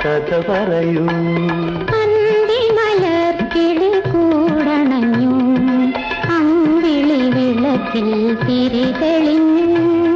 കഥ പറയൂ അന്തിമലർക്കിളി കൂടണഞ്ഞു അമ്പിളി വിളക്കിൽ തിരിതെളിഞ്ഞു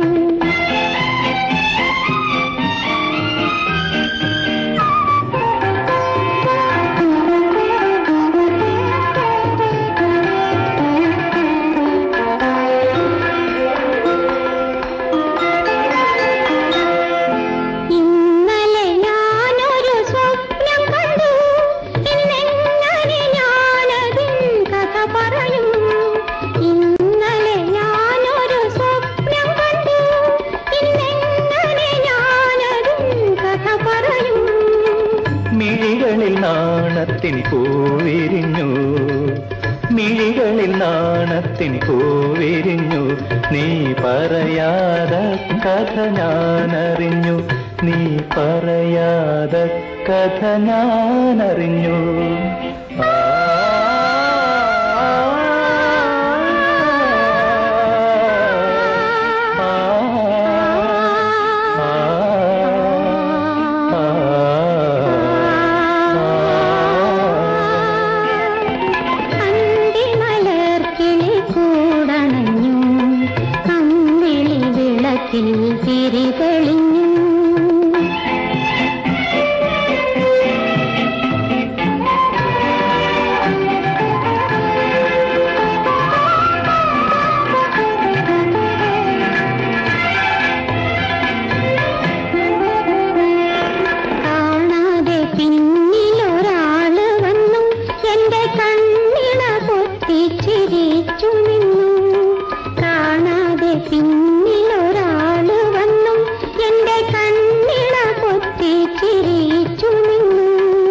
ഇന്നലെ ഞാനൊരു സ്വപ്നം കണ്ടു ഇന്നെങ്ങനെ ഞാനതിൻ കഥ പറയും ഇന്നലെ ഞാനൊരു സ്വപ്നം കണ്ടു ഇന്നെങ്ങനെ ഞാനതിൻ കഥ പറയും മിഴികളിൽ നാണത്തിൻ പൂവിരിഞ്ഞു മിഴികളിൽ നാണത്തിൻ പൂവിരിഞ്ഞു നീ പറയാതെ കഥ ഞാനറിഞ്ഞു നീ പറയാതെ കഥ ഞാനറിഞ്ഞു ആ അന്തിമലർക്കിളി കൂടണഞ്ഞു അമ്പിളി വിളക്കിൽ തിരിതെളിഞ്ഞു കാണാതെ പിന്നിലൊരാള് വന്നു എന്റെ കണ്ണിണ പൊത്തി ചിരിച്ചു നിന്നു കാണാതെ പിന്നിലൊരാള് വന്നു എന്റെ കണ്ണിണ പൊത്തി ചിരിച്ചു നിന്നു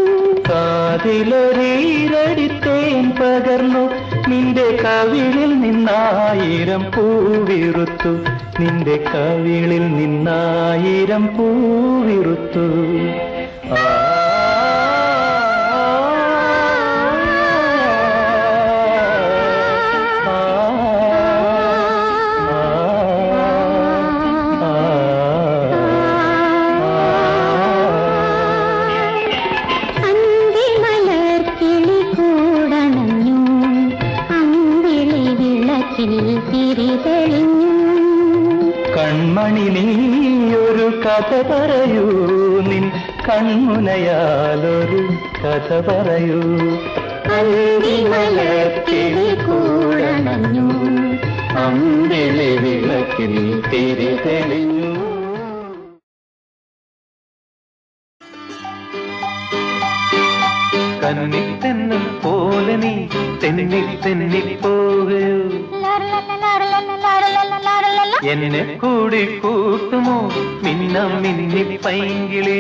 കാതിലൊരീരടിത്തേൻ പകർന്നു നിന്റെ കവിളിൽ നിന്നായിരം പൂവിറുത്തു നിന്റെ കവിളിൽ നിന്നായിരം പൂവിറുത്തു ആ അന്തിമലർക്കിളി കൂടണഞ്ഞു അമ്പിളി വിളക്കിൽ തിരിതെളിഞ്ഞു കൺമണി നീ ഒരു കഥ പറയൂ നിൻ കൺമുനയാലൊരു കഥ പറയൂ അന്തിമലർക്കിളി കൂടണഞ്ഞു അമ്പിളി വിളക്കിൽ തിരിതെളിഞ്ഞു കന്നിത്തെന്നും പോലെ നീ തെന്നി തെന്നി പോകയോ എന്നെ കൂടി കൂട്ടുമോ മിന്നം മിന്നി പൈങ്കിളി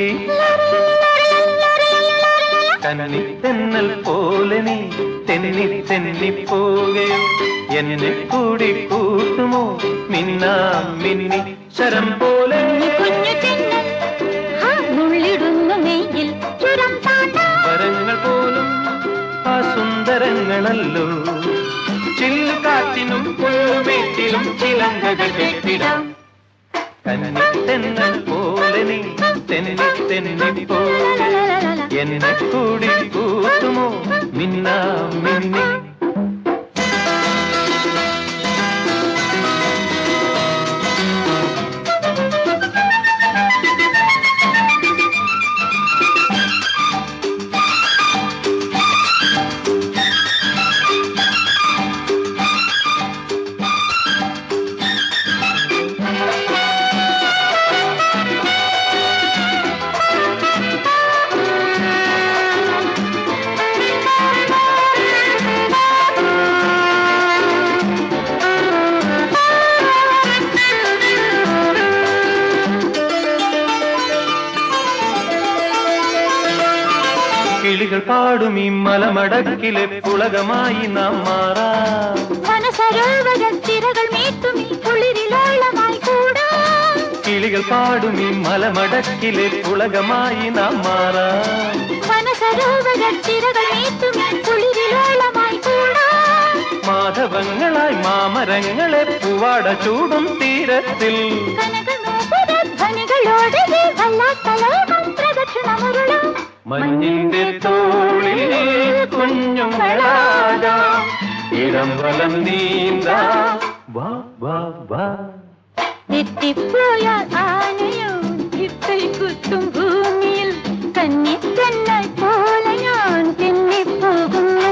കന്നിത്തെന്നൽ പോലെ നീ തെന്നി തെന്നി പോകയോ എന്നെ കൂടി കൂട്ടുമോ മിന്നാം മിന്നി ശരം പോലെ കുഞ്ഞു ചെന്നൽ ആ നുള്ളിടുന്നു മെയ്യിൽ ചുരം താണ്ടാ വരങ്ങൾ പോലും ആ സുന്ദരങ്ങളല്ലോ ചില്ലുകാറ്റിനും പുല്ലുമേറ്റിലും ചിലങ്കകൾ കെട്ടിടാം കന്നിത്തെന്നൽ പോലെ നീ തെന്നി തെന്നി പോലെ എന്നെ കൂടി കൂട്ടുമോ മിന്നാ മിന്നി കിളികൾ പാടും ഈ മലമടക്കിലെ പുളകമായി നാം മാറാം വനസരോവര ചിറകൾ മീട്ടും ഈ കുളിരിലോളമായി കൂടാം കിളികൾ പാടും ഈ മലമടക്കിലെ പുളകമായി നാം മാറാം വനസരോവര ചിറകൾ മീട്ടും ഈ കുളിരിലോളമായി കൂടാം മാധവങ്ങളായി മാമരങ്ങളെ പൂവാട ചൂടും തീരത്തിൽ കനകനോപുര ധ്വനികളോടെ വല്ലാത്ത ലോകം പ്രദക്ഷിണമുരുളും മഞ്ഞിന്റെ തോളിൽ കുഞ്ഞുങ്ങളാകാം ഇടം വലം നീന്താ വാ വാ വാ എത്തിപ്പോയാൽ ആനയോ ഇട്ടൈ കുത്തും ഭൂമിയിൽ കന്നിത്തന്നായി പോലെ ഞാൻ തെന്നിപ്പോകുന്നു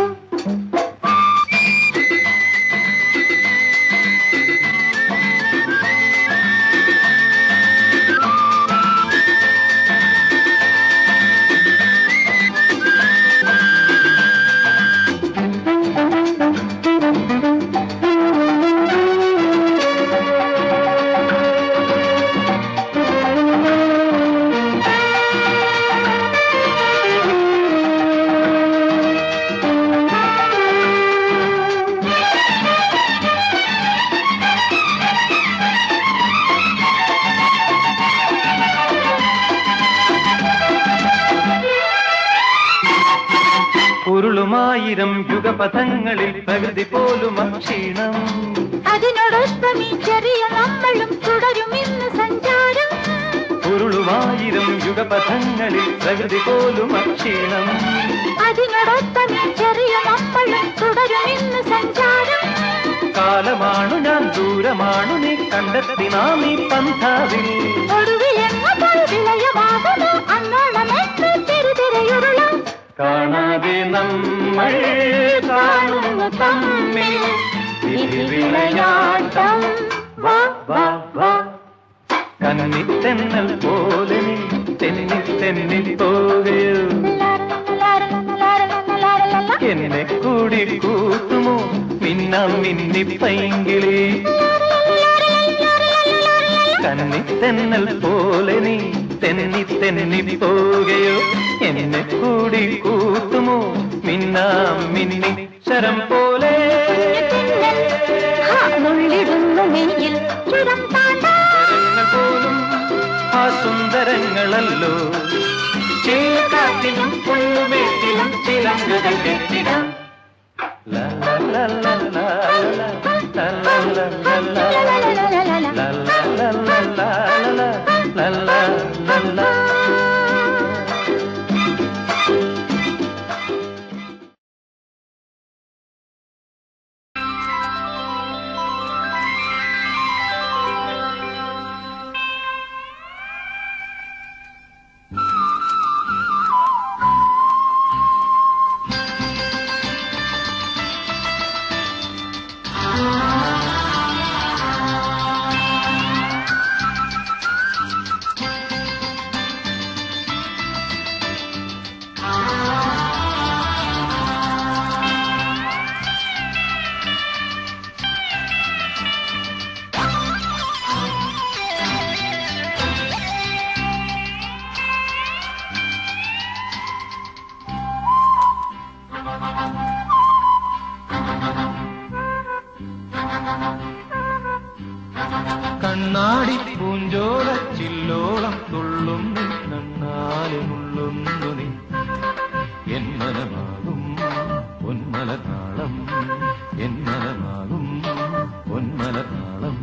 ഉരുളുമായിരം യുഗപഥങ്ങളിൽ പ്രകൃതി പോലും അക്ഷീണം അതിനോടൊപ്പം ഈ ചെറിയ നമ്മളും തുടരും ഇന്ന് സഞ്ചാരം ഉരുളുമായിരം യുഗപഥങ്ങളിൽ പ്രകൃതി പോലും അക്ഷീണം അതിനോടൊപ്പം ഈ ചെറിയ നമ്മളും തുടരും ഇന്ന് സഞ്ചാരം കാലമാണു ഞാൻ ദൂരമാണു നീ കണ്ടെത്തി നാം ഈ പന്ഥാവിൽ ഒടുവിൽ എങ്ങപ്പോൾ വിളയമാകുമോ അന്നോളം എത്ര തിരുതിരയുരുളും കാണാതെ നമ്മൾ കാണുന്നു തമ്മിൽ വിളയാട്ടം വാ വാ വാ കന്നിത്തെന്നൽ പോലെ നീ തെന്നി തെന്നി പോകയോ എന്നെ കൂടി കൂട്ടുമോ മിന്നാം മിന്നി പൈങ്കിളി കന്നിത്തെന്നൽ പോലെ നീ തെന്നി തെന്നി പോകയോ എന്നെ കൂടി കൂട്ടുമോ മിന്നാം മിന്നി ശരം പോലെ മുള്ളിടുന്നു നെയ്യിൽ ചുരം താണ്ടാ ശരങ്ങൾ പോലും ആ സുന്ദരങ്ങളല്ലോ ചേക്കാട്ടിലും പുല്ലുമേട്ടിലും ചിലങ്കുകൾ കെട്ടിടാം ലാ ലാ ലാ ലാ ലാ ലാ ലാ ലാ ലാ ലാ ലാ ലാ ലാ ലാ ലാ ലാ ലാ ലാ കണ്ണാടി പൂഞ്ചോല ചില്ലോളം തുള്ളുന്നു നന്നാലെ മുള്ളുന്നു നീ എന്നലമാകും പൊന്മല താളം എന്നലമാകും പൊന്മല താളം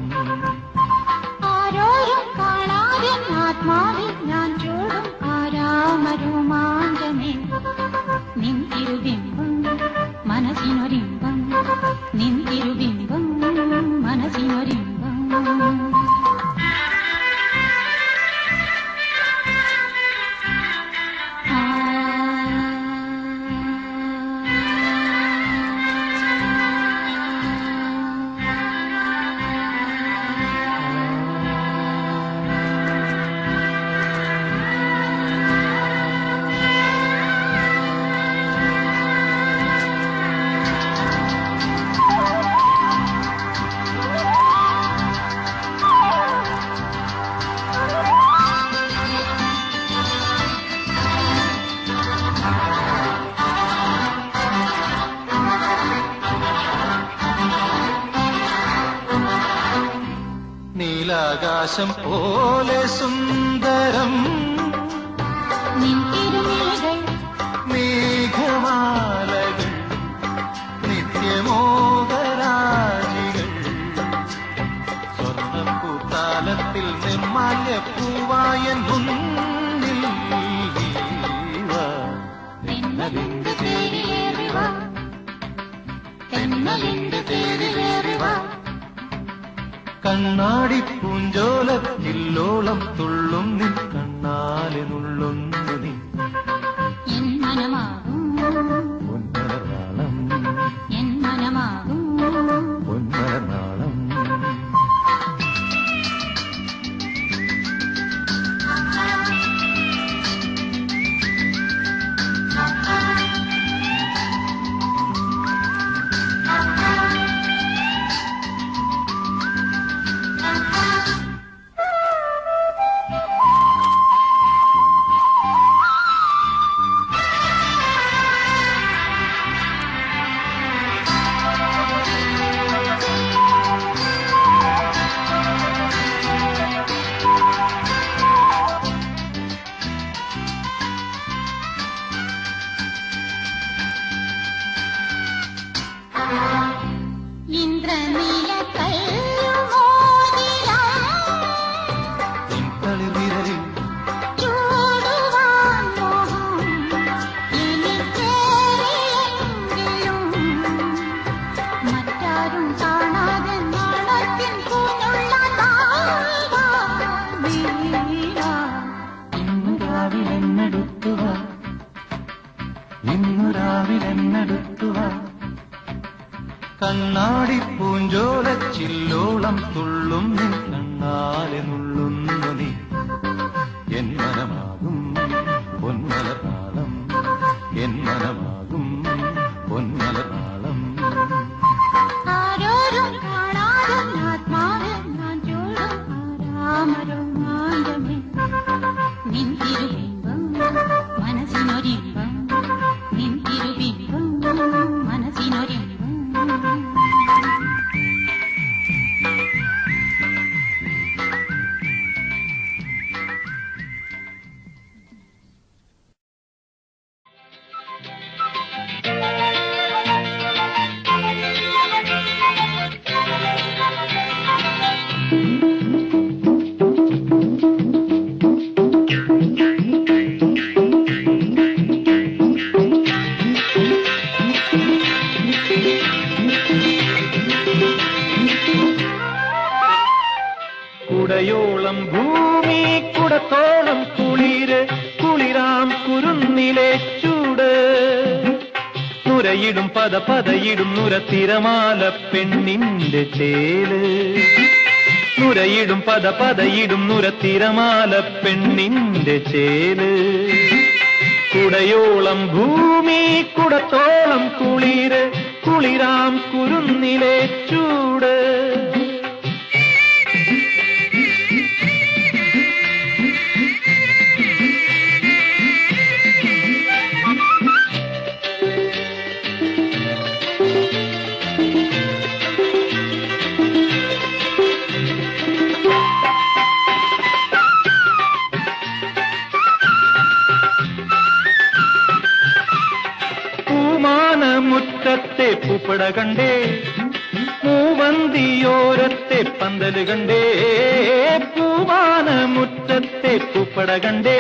ആരോരും കാണാതെ ആത്മാവിൽ ഞാൻ ചൂടും ആരാമരുമാഞ്ചമേ നിന്തിരുബിംബം മനസ്സിനൊരിമ്പം നിന്തിരുബിംബം മനസ്സിനൊരിമ്പം നീലാകാശം പോലെ സുന്ദരം നിന്തിരുമിഴികൾ മേഘമാലകൾ നിത്യമോദരാജികൾ സ്വർണ്ണപ്പൂത്താലത്തിൽ നിർമാല്യ പൂവായ മുന്നിൽ വാ. കണ്ണാടി പൂഞ്ചോലത്തില്ലോളം തുള്ളും നിൻ കണ്ണാലെ നുള്ളുന്നു നീ എൻ മനമാകും പൊന്മലർനാളം എൻ മനമാകും പൊന്മലർനാളം ഇന്ദ്രനീല കല്ലുമോതിരം നിൻ തളിർവിരലിൽ ചൂടുവാൻ മോഹം എനിക്കേറെയെങ്കിലും മറ്റാരും കാണാതെ നാളത്തിൻ പൂനുള്ള ഇന്നു രാവിലെന്നെടുത്തുവ ഇന്നു രാവിലെന്നെടുത്തുവ കണ്ണാടി പൂഞ്ചോല ചില്ലോളം തുള്ളും നിൻ കണ്ണാലെ നുള്ളുന്നു നീ എൻ മനമാകും പൊന്മലനാളം എൻ മനമാകും പൊന്മലനാളം ആരോരും കാണാതെ ആത്മാവിൽ ഞാൻ ചൂടും രാമരോമാഞ്ചമേ നിൻ തിരുബിംബം മനസ്സിനൊരിമ്പം നിൻ തിരുബിംബം മനസ്സിനൊരിമ്പം കുടയോളം ഭൂമി കുടത്തോളം കുളിര് കുളിരാം കുരുന്നിലെ ചൂട് നുരയിടും പത പതയിടും നുര തിരമാല പെണ്ണിന്റെ ചേല് നുരയിടും പത പതയിടും നുര തിരമാല പെണ്ണിന്റെ ചേല് കുടയോളം ഭൂമി കുടത്തോളം കുളിര് കുളിരാം കുരുന്നിലെ ചൂട് പൂമാന മുറ്റത്തെ പൂപ്പട കണ്ടേ മൂവന്തിയോരത്തെ പന്തല് കണ്ടേ പൂമാന മുറ്റത്തെ പൂപ്പട കണ്ടേ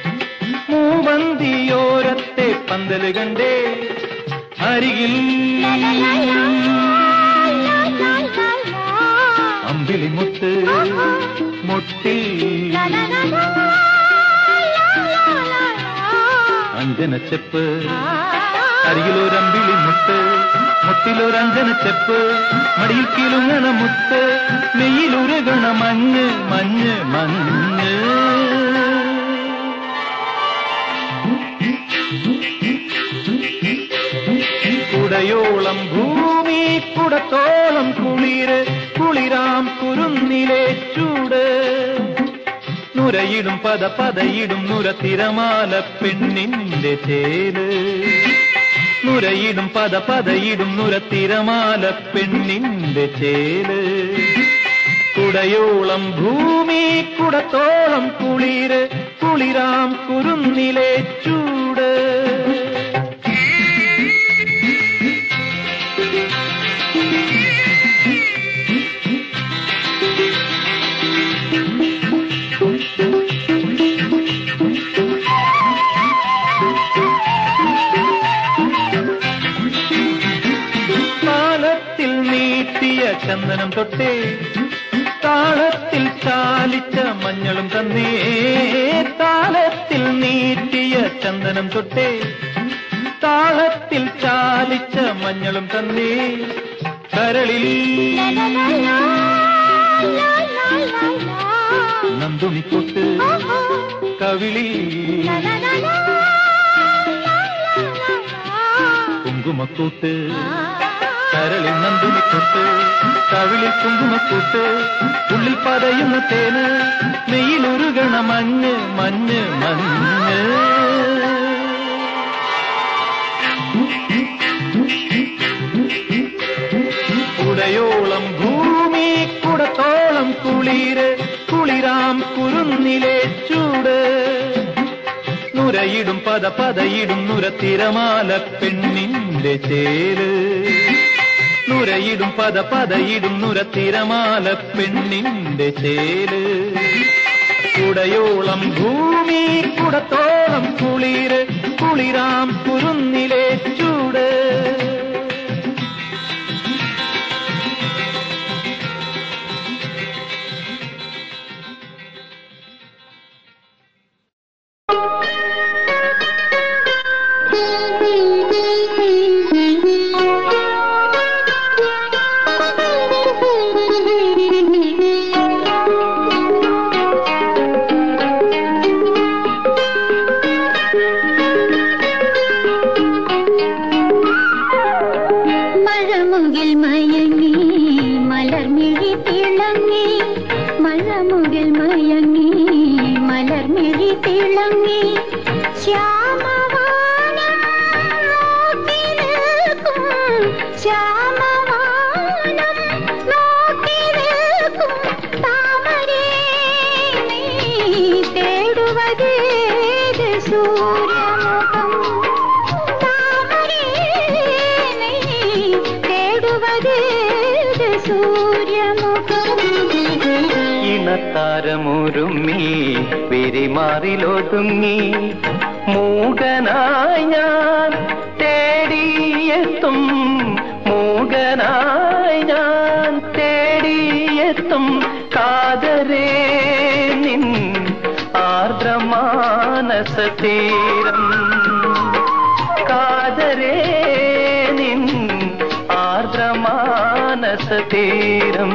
മൂവന്തിയോരത്തെ പന്തല് കണ്ടേ അരികിൽ അമ്പിളിമുത്ത് മുട്ടിൽ അഞ്ജനച്ചെപ്പ് അരികിലൊരമ്പിളി മുട്ട് മുട്ടിലൊരഞ്ജനച്ചെപ്പ് മടിയിൽ കിലുങ്ങണ മുത്ത് നെയ്യിലുരുകണ മഞ്ഞ് മഞ്ഞ് മഞ്ഞ് കുടയോളം ഭൂമി കുടത്തോളം കുളിര് കുളിരാം കുരുന്നിലെ ചൂട് നുരയിടും പത പതയിടും നുര തിരമാല പെണ്ണിന്റെ ചേല് നുരയിടും പത പതയിടും നുര തിരമാല പെണ്ണിന്റെ ചേല് കുടയോളം ഭൂമി കുടത്തോളം കുളിര് കുളിരാം കുരുന്നിലെ ചൂട് പാലത്തിൽ നീട്ടിയ ചന്ദനം തൊട്ടേ ചാലിച്ച മഞ്ഞളും തന്നേ താളത്തിൽ നീട്ടിയ ചന്ദനം തൊട്ടേ താളത്തിൽ ചാലിച്ച മഞ്ഞളും തന്നേ കരളിൽ നന്ദുണിക്കൊട്ട് കവിളിൽ കുങ്കുമക്കൂട്ട് കരളിൽ നന്ദുണിക്കൊട്ട് കവിളിൽ കുങ്കുമക്കൂട്ട് ഉള്ളിൽ പതയുന്ന തേന് നെയ്യിലൊരുകണ മഞ്ഞ് മഞ്ഞ് മഞ്ഞ് കുടയോളം ഭൂമി കുടത്തോളം കുളിര് കുളിരാം കുരുന്നിലെ ചൂട് നുരയിടും പത പതയിടും നുരത്തിരമാല പെണ്ണിന്റെ ചേര് നുരയിടും പത പതയിടും നുരത്തിരമാല പെണ്ണിന്റെ ചേര് കുടയോളം ഭൂമി കുടത്തോളം കുളിര് കുളിരാം കുരുന്നിലെ ചൂട് മഴമുകിൽ മയങ്ങി മലർമിഴി തിളങ്ങി മഴമുകിൽ മയങ്ങി മലർമിഴി തിളങ്ങി ശ്യാമവാനം നോക്കി നിൽക്കും ശ്യാമവാനം നോക്കി നിൽക്കും താമരേ നീ തേടുവതേത് സൂര്യമുഖം താമരേ നീ തേടുവതേത് സൂര്യമുഖം ഇണത്താരമൊരുമ്മി പെരുമാറിലൊതുങ്ങി മൂകനായി ഞാൻ തേടിയെത്തും മൂകനായി ഞാൻ തേടിയെത്തും കാതരേ നിൻ ആർദ്രമാനസ തീരം കാതരേ നിൻ ആർദ്രമാനസ തീരം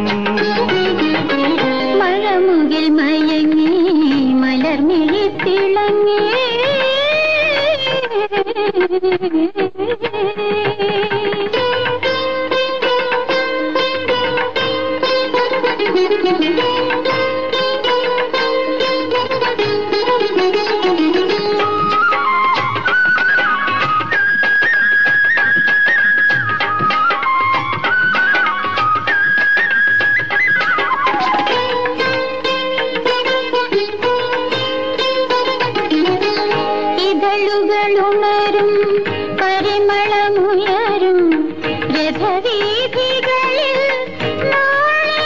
മഴമുകിൽ മയങ്ങി മലർമിഴി തിളങ്ങി ഇതളുകളുണരും പരിമളമുയരും രഥവീഥികളിൽ നാളെ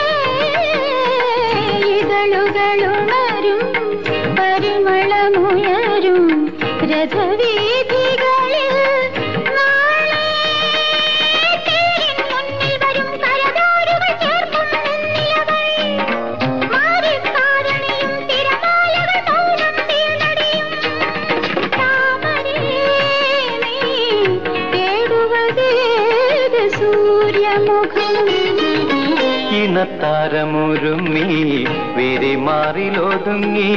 ഇതളുകളുണരും പരിമളമുയരും രഥവീഥികളിൽ നാളെ തേരിൻ മുന്നിൽ വരും കരതാരുകൾ ചേർക്കും നിന്നിലവൾ മാറിക്കാരണിയും തിരമാലകൾ മൗനം തീർന്നടിയും താമരേ നീ തേടുവതേത് സൂര്യമുഖം ഇണത്താരമൊരുമ്മി വെരിമാറിലൊതുങ്ങി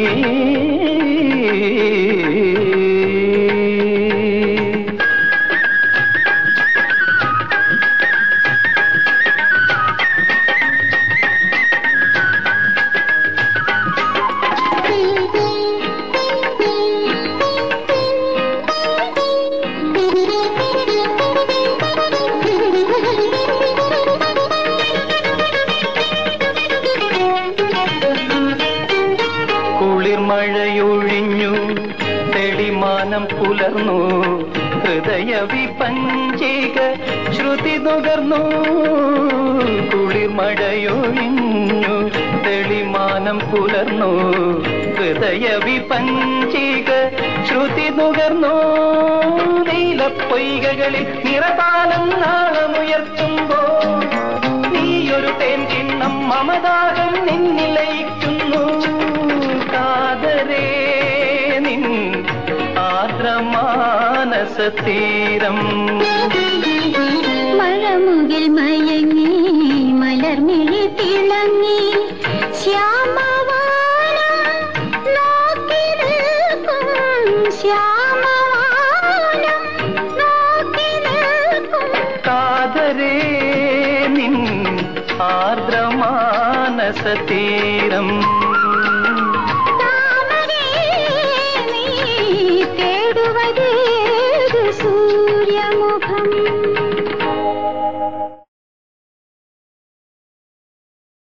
കുളിർമഴയൊഴിഞ്ഞു തെളിമാനം പുലർന്നു ഹൃദയ വിപഞ്ചിക ശ്രുതി നുകർന്നു കുളിർമഴയൊഴിഞ്ഞു തെളിമാനം പുലർന്നു ഹൃദയ വിപഞ്ചിക ശ്രുതി നുകർന്നു നീലപ്പൊയ്കകളിൽ നിറതാലം നാളമുയർത്തുമ്പോൾ നീയൊരു തേൻ കിണ്ണം മമതാകം നിന്നിലയിക്കുന്നു കാതരേ നിൻ ആർദ്രമാനസ തീരം മഴമുകിൽ മയങ്ങി മലർമിഴി തിളങ്ങി ശ്യാമവാനം നോക്കി നിൽക്കും ശ്യാമവാനം നോക്കി നിൽക്കും കാതരേ നിൻ ആർദ്രമാനസ തീരം താമരേ നീ തേടുവത്